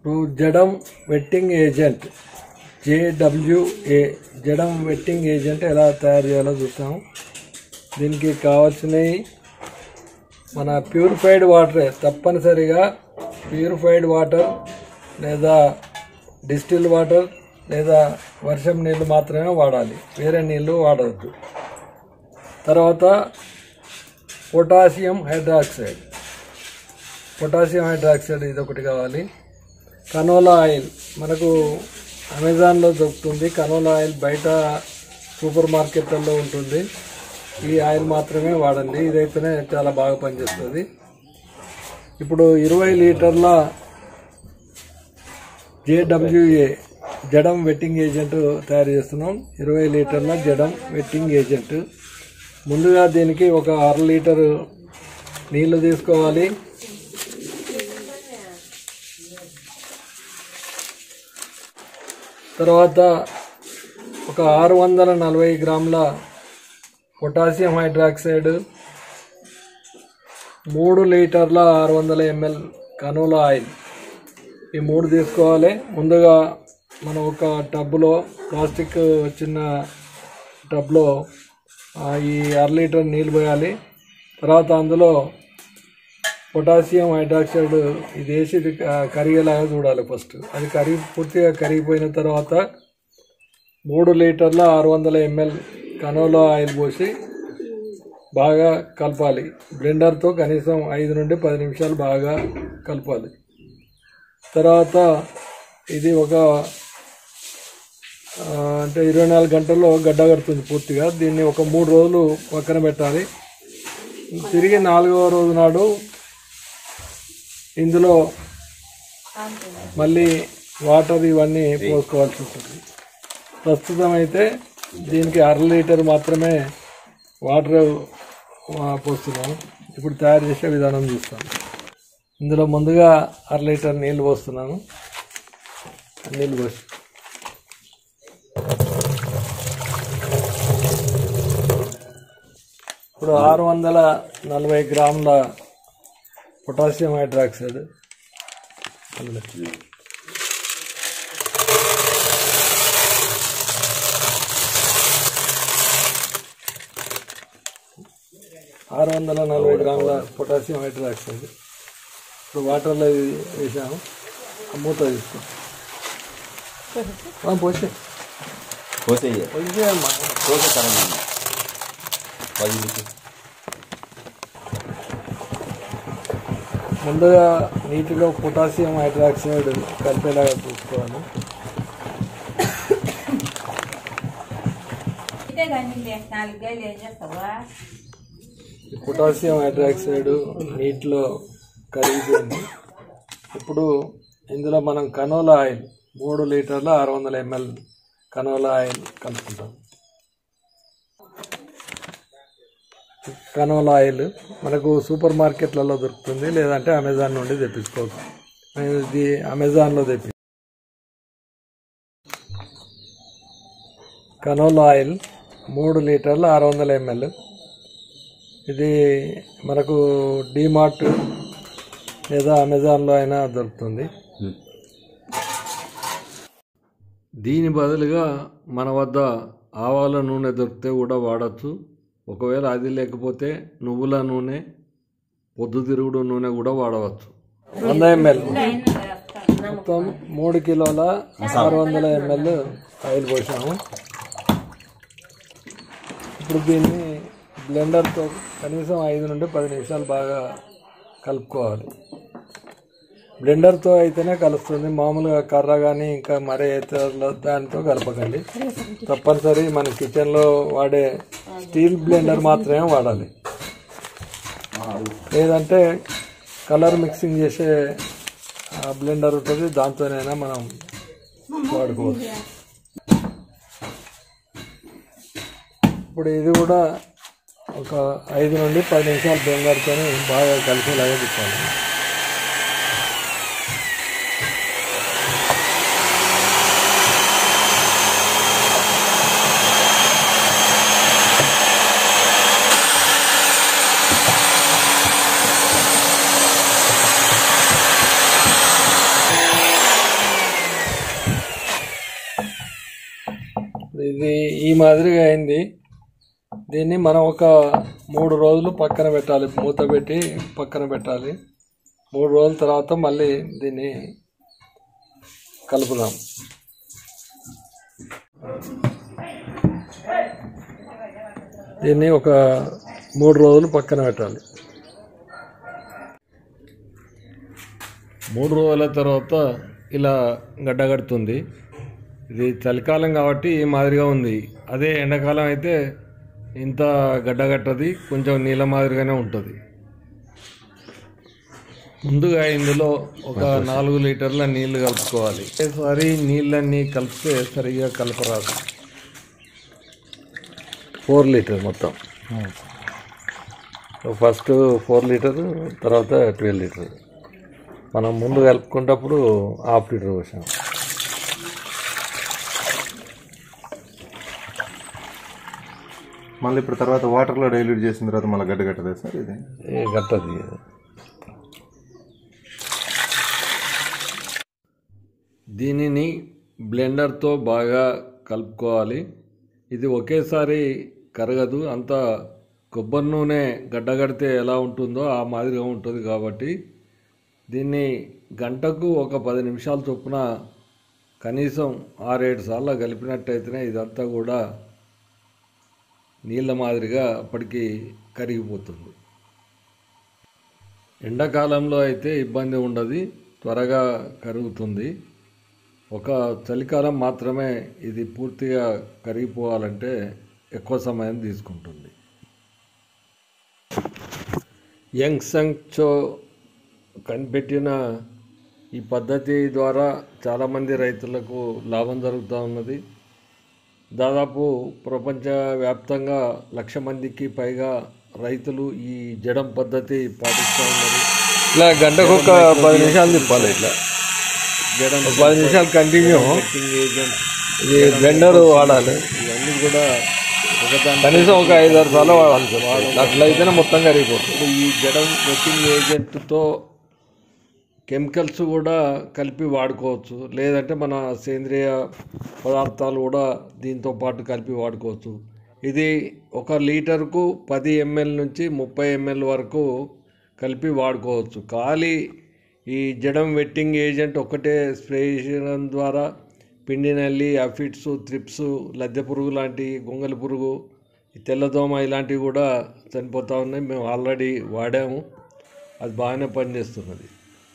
ఇప్పుడు జడం vetting agent జేడబ్ల్యూఏ జడం వెట్టింగ్ ఏజెంట్ ఎలా తయారు చేయాలో చూస్తాం దీనికి కావాల్సినవి మన ప్యూరిఫైడ్ వాటరే తప్పనిసరిగా ప్యూరిఫైడ్ వాటర్ లేదా డిస్టిల్ వాటర్ లేదా వర్షం నీళ్ళు మాత్రమే వాడాలి వేరే నీళ్ళు వాడవద్దు తర్వాత పొటాషియం హైడ్రాక్సైడ్ పొటాషియం హైడ్రాక్సైడ్ ఇది ఒకటి కావాలి కనోలా ఆయిల్ మనకు అమెజాన్లో దొరుకుతుంది కనోలా ఆయిల్ బయట సూపర్ మార్కెట్లలో ఉంటుంది ఈ ఆయిల్ మాత్రమే వాడండి ఇదైతేనే చాలా బాగా పనిచేస్తుంది ఇప్పుడు ఇరవై లీటర్ల జేడబ్ల్యూఏ జడం వెట్టింగ్ ఏజెంట్ తయారు చేస్తున్నాం ఇరవై లీటర్ల జడం వెట్టింగ్ ఏజెంట్ ముందుగా దీనికి ఒక అర లీటరు నీళ్లు తీసుకోవాలి తర్వాత ఒక ఆరు వందల నలభై గ్రాముల పొటాషియం హైడ్రాక్సైడ్ మూడు లీటర్ల ఆరు వందల ఎంఎల్ కనోలా ఆయిల్ ఈ మూడు తీసుకోవాలి ముందుగా మనం ఒక టబ్లో ప్లాస్టిక్ చిన్న టబ్లో ఆ, ఈ అర లీటర్ నీళ్ళు పోయాలి తర్వాత అందులో పొటాషియం హైడ్రాక్సైడ్ ఇది వేసి ఇది క- కరిగేలాగా చూడాలి ఫస్ట్ అది కరిగి పూర్తిగా కరిగిపోయిన తర్వాత మూడు లీటర్ల ఆరు వందల ఎంఎల్ కనోలా ఆయిల్ పోసి బాగా కలపాలి బ్లెండర్తో కనీసం ఐదు నుండి పది నిమిషాలు బాగా కలపాలి తర్వాత ఇది ఒక ఆ, అంటే ఇరవై నాలుగు గంటల్లో గడ్డ కడుతుంది పూర్తిగా దీన్ని ఒక మూడు రోజులు పక్కన పెట్టాలి తిరిగి నాలుగవ రోజు నాడు ఇందులో మళ్ళీ వాటర్ ఇవన్నీ పోసుకోవాల్సి ఉంటుంది ప్రస్తుతం అయితే దీనికి అర లీటర్ మాత్రమే వాటర్ ఆ, పోస్తున్నాను ఇప్పుడు తయారు చేసే విధానం చూస్తాను ఇందులో ముందుగా అర లీటర్ నీళ్ళు పోస్తున్నాను ఆ నీళ్ళు పోసి ఇప్పుడు ఆరు వందల నలభై గ్రాముల పొటాషియం హైడ్రాక్సైడ్ అందులో ఆరు వందల నలభై గ్రాముల పొటాషియం హైడ్రాక్సైడ్ ఇప్పుడు వాటర్లో ఇది వేసాము ఆ మూత తీసుకో ఆ, పోసే పోసేయ పోసే అమ్మా పోసే తరండి పది నిమిషం ముందుగా నీటిలో పొటాషియం హైడ్రాక్సైడ్ కలిపేలాగా చూసుకోవాలి ఇదే కానీ నాలుగు గేలు ఏం చేస్తావా ఈ పొటాషియం హైడ్రాక్సైడ్ నీటిలో కరిగిపోయింది ఇప్పుడు ఇందులో మనం కనోలా ఆయిల్ మూడు లీటర్ల ఆరు వందల ఎంఎల్ కనోలా ఆయిల్ కలుపుకుంటాం కనోలా ఆయిల్ మనకు సూపర్ మార్కెట్లలో దొరుకుతుంది లేదంటే అమెజాన్ నుండి తెప్పించుకోవచ్చు నేను ఇది అమెజాన్లో తెప్పి కనోలా ఆయిల్ మూడు లీటర్ల ఆరు వందల ఎంఎల్ ఇది మనకు డిమార్ట్ లేదా అమెజాన్లో అయినా దొరుకుతుంది దీని బదులుగా మన వద్ద ఆవాల నూనె దొరికితే కూడా వాడచ్చు ఒకవేళ అది లేకపోతే నువ్వుల నూనె పొద్దుతిరుగుడు నూనె కూడా వాడవచ్చు వంద ఎంఎల్ మొత్తం మూడు కిలోల ఆరు వందల ఎంఎల్ ఆయిల్ పోసాము ఇప్పుడు దీన్ని బ్లెండర్తో కనీసం ఐదు నుండి పది నిమిషాలు బాగా కలుపుకోవాలి బ్లెండర్తో అయితేనే కలుస్తుంది మామూలుగా కర్ర కానీ ఇంకా మరే ఇతరుల దానితో కలపకండి తప్పనిసరి మన కిచెన్లో వాడే స్టీల్ బ్లెండర్ మాత్రమే వాడాలి లేదంటే కలర్ మిక్సింగ్ చేసే బ్లెండర్ ఉంటుంది దాంతోనైనా మనం వాడుకోవచ్చు ఇప్పుడు ఇది కూడా ఒక ఐదు నుండి పది నిమిషాలు బ్లెండర్తో బాగా కలిసేలాగా తిప్పాలి ఇది ఈ మాదిరిగా అయింది దీన్ని మనం ఒక మూడు రోజులు పక్కన పెట్టాలి మూత పెట్టి పక్కన పెట్టాలి మూడు రోజుల తర్వాత మళ్ళీ దీన్ని కలుపుదాం దీన్ని ఒక మూడు రోజులు పక్కన పెట్టాలి మూడు రోజుల తర్వాత ఇలా గడ్డగడుతుంది ఇది చలికాలం కాబట్టి ఈ మాదిరిగా ఉంది అదే ఎండాకాలం అయితే ఇంత గడ్డగట్టది కొంచెం నీళ్ళ మాదిరిగానే ఉంటుంది ముందుగా ఇందులో ఒక నాలుగు లీటర్ల నీళ్లు కలుపుకోవాలి ఒకసారి నీళ్ళన్నీ కలిపితే సరిగా కలపరాదు ఫోర్ లీటర్ మొత్తం ఫస్ట్ ఫోర్ లీటర్ తర్వాత ట్వెల్వ్ లీటర్ మనం ముందు కలుపుకునేటప్పుడు హాఫ్ లీటర్ పోసాం మళ్ళీ ఇప్పుడు తర్వాత వాటర్లో డైల్యూట్ చేసిన తర్వాత మళ్ళీ గడ్డ కట్టదే సార్ ఇది ఏ గట్టది దీనిని బ్లెండర్తో బాగా కలుపుకోవాలి ఇది ఒకేసారి కరగదు అంత కొబ్బరి నూనె గడ్డగడితే ఎలా ఉంటుందో ఆ మాదిరిగా ఉంటుంది కాబట్టి దీన్ని గంటకు ఒక పది నిమిషాల చొప్పున కనీసం ఆరేడు సార్లు కలిపినట్టయితేనే ఇదంతా కూడా నీళ్ళ మాదిరిగా అప్పటికి కరిగిపోతుంది ఎండాకాలంలో అయితే ఇబ్బంది ఉండదు త్వరగా కరుగుతుంది ఒక చలికాలం మాత్రమే ఇది పూర్తిగా కరిగిపోవాలంటే ఎక్కువ సమయం తీసుకుంటుంది యంగ్ సంగ్చో కనిపెట్టిన ఈ పద్ధతి ద్వారా చాలామంది రైతులకు లాభం జరుగుతూ ఉన్నది దాదాపు ప్రపంచవ్యాప్తంగా లక్ష మందికి పైగా రైతులు ఈ జడం పద్ధతి పాటిస్తూ ఉన్నారు ఇలా గంటకు ఒక పది నిమిషాలు తిప్పాలి ఇట్లా జడం పది నిమిషాలు కంటిన్యూ ఇది బ్లెండర్ వాడాలి ఇవన్నీ కూడా కనీసం ఒక ఐదు ఆరు సార్లు వాడాలి సార్ అట్లయితేనే మొత్తం కరిగిపోతుంది ఈ జడం వెట్టింగ్ ఏజెంట్తో కెమికల్స్ కూడా కలిపి వాడుకోవచ్చు లేదంటే మన సేంద్రియ పదార్థాలు కూడా దీంతో పాటు కలిపి వాడుకోవచ్చు ఇది ఒక లీటర్కు పది ఎంఎల్ నుంచి ముప్పై ఎంఎల్ వరకు కలిపి వాడుకోవచ్చు ఖాళీ ఈ జడం వెట్టింగ్ ఏజెంట్ ఒకటే స్ప్రే చేయడం ద్వారా పిండి నల్లి అఫిడ్స్ త్రిప్స్ లద్దె పురుగు లాంటి గొంగలి పురుగు ఈ తెల్లదోమ ఇలాంటివి కూడా చనిపోతూ ఉన్నాయి మేము ఆల్రెడీ వాడాము అది బాగానే పనిచేస్తున్నది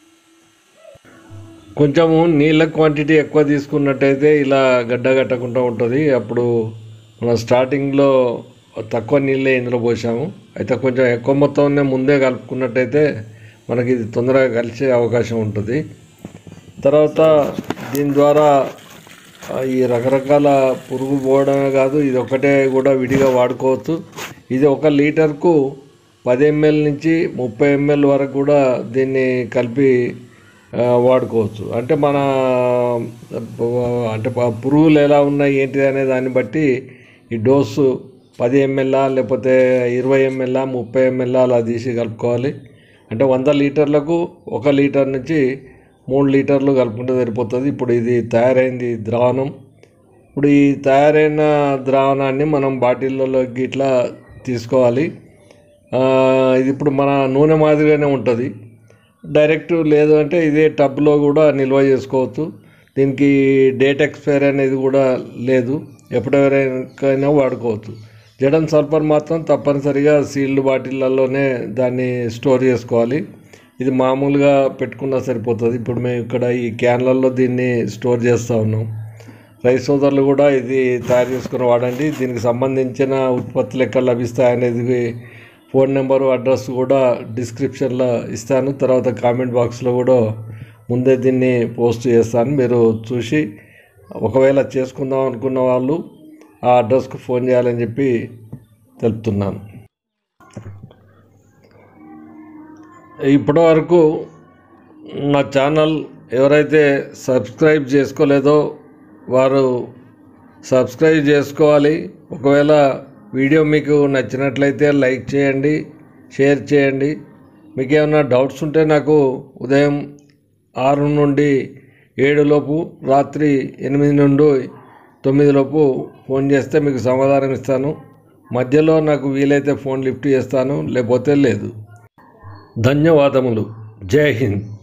కొంచెము నీళ్ళ క్వాంటిటీ ఎక్కువ తీసుకున్నట్టయితే ఇలా గడ్డ కట్టకుండా ఉంటుంది అప్పుడు మనం స్టార్టింగ్లో తక్కువ నీళ్ళే ఇందులో పోసాము అయితే కొంచెం ఎక్కువ మొత్తంలో ముందే కలుపుకున్నట్టయితే మనకి ఇది తొందరగా కలిసే అవకాశం ఉంటుంది తర్వాత దీని ద్వారా ఆ, ఈ రకరకాల పురుగు పోవడమే కాదు ఇది ఒకటే కూడా విడిగా వాడుకోవచ్చు ఇది ఒక లీటర్కు పది ఎంఎల్ నుంచి ముప్పై ఎంఎల్ వరకు కూడా దీన్ని కలిపి ఆ, వాడుకోవచ్చు అంటే మన అంటే ప- పురుగులు ఎలా ఉన్నాయి ఏంటిది అనే దాన్ని బట్టి ఈ డోసు పది ఎంఎల్లా లేకపోతే ఇరవై ఎంఎల్లా ముప్పై ఎంఎల్లా అలా తీసి కలుపుకోవాలి అంటే వంద లీటర్లకు ఒక లీటర్ నుంచి మూడు లీటర్లు కలుపుకుంటే సరిపోతుంది ఇప్పుడు ఇది తయారైంది ద్రావణం ఇప్పుడు ఈ తయారైన ద్రావణాన్ని మనం బాటిళ్ళలోకి ఇట్లా తీసుకోవాలి ఆ, ఇది ఇప్పుడు మన నూనె మాదిరిగానే ఉంటుంది డైరెక్ట్ లేదు అంటే ఇదే టబ్లో కూడా నిల్వ చేసుకోవచ్చు దీనికి డేట్ ఎక్స్పైర్ అనేది కూడా లేదు ఎప్పుడెవరికైనా వాడుకోవచ్చు జడన్ సల్ఫర్ మాత్రం తప్పనిసరిగా సీల్డ్ బాటిళ్ళల్లోనే దాన్ని స్టోర్ చేసుకోవాలి ఇది మామూలుగా పెట్టుకున్నా సరిపోతుంది ఇప్పుడు మేము ఇక్కడ ఈ క్యాన్లలో దీన్ని స్టోర్ చేస్తూ ఉన్నాం రైస్ సోదరులు కూడా ఇది తయారు చేసుకుని వాడండి దీనికి సంబంధించిన ఉత్పత్తులు ఎక్కడ లభిస్తాయనేది ఫోన్ నెంబరు అడ్రస్ కూడా డిస్క్రిప్షన్లో ఇస్తాను తర్వాత కామెంట్ బాక్స్లో కూడా ముందే దీన్ని పోస్ట్ చేస్తాను మీరు చూసి ఒకవేళ చేసుకుందాం అనుకున్న వాళ్ళు ఆ అడ్రస్కు ఫోన్ చేయాలని చెప్పి తెలుపుతున్నాను ఇప్పటి వరకు నా ఛానల్ ఎవరైతే సబ్స్క్రైబ్ చేసుకోలేదో వారు సబ్స్క్రైబ్ చేసుకోవాలి ఒకవేళ వీడియో మీకు నచ్చినట్లయితే లైక్ చేయండి షేర్ చేయండి మీకు ఏమైనా డౌట్స్ ఉంటే నాకు ఉదయం ఆరు నుండి ఏడులోపు రాత్రి ఎనిమిది నుండి తొమ్మిదిలోపు ఫోన్ చేస్తే మీకు సమాధానం ఇస్తాను మధ్యలో నాకు వీలైతే ఫోన్ లిఫ్ట్ చేస్తాను లేకపోతే లేదు ధన్యవాదములు జై హింద్